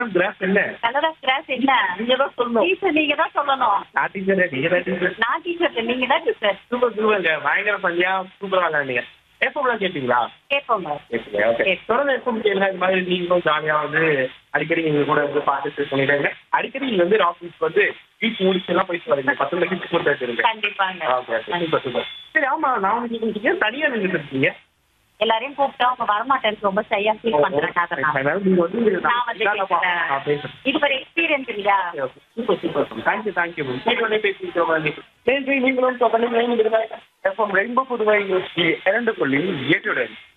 graph என்ன Kannada class என்ன நீங்க தான் சொல்லணும் டீச்சர் நீங்க தான் சொல்லணும் நான் டீச்சர் நீங்க தான் டீச்சர் நான் டீச்சர் நீங்க தான் டீச்சர் சூப்பர் சூப்பருங்க பயங்கர பண்ணியா சூப்பரா விளையாண்டீங்க எஃப்எம்லாம் கேட்டீங்களா கேட்போங்க கேட்டீங்க ஓகே தொடர்ந்து எஃப்எம் கேளுங்க இது மாதிரி நீங்களும் ஜாலியா வந்து அடிக்கடி நீங்க கூட வந்து பார்த்து பண்ணிட்டாங்க அடிக்கடி நீங்க வந்து ஆஃபீஸ் வந்து வீட்டு முடிச்சு எல்லாம் போயிட்டு வரீங்க பத்து மணிக்கு கொடுத்து வச்சிருங்க கண்டிப்பாங்க ஓகே சூப்பர் சூப்பர் சரி ஆமா நான் வந்து நீங்க தனியா நின்றுட்டு இருக்கீங்க எல்லாரையும் கூப்பிட்டா அவங்க வரமாட்டேன்னு ரொம்ப சரியா ஃபீல் பண்றாங்க அதனால அதனால நீங்க வந்து நான் வந்து நான் பேசுறேன் இது ஒரு எக்ஸ்பீரியன்ஸ் இல்லையா சூப்பர் சூப்பர் தேங்க்யூ தேங்க்யூ நீங்களே பேசிட்டு நன்றி நீங்களும் தொடர்ந்து எஃப்எம் ரெயின்போ புதுவை இரண்டு புள்ளி எட்டுடன்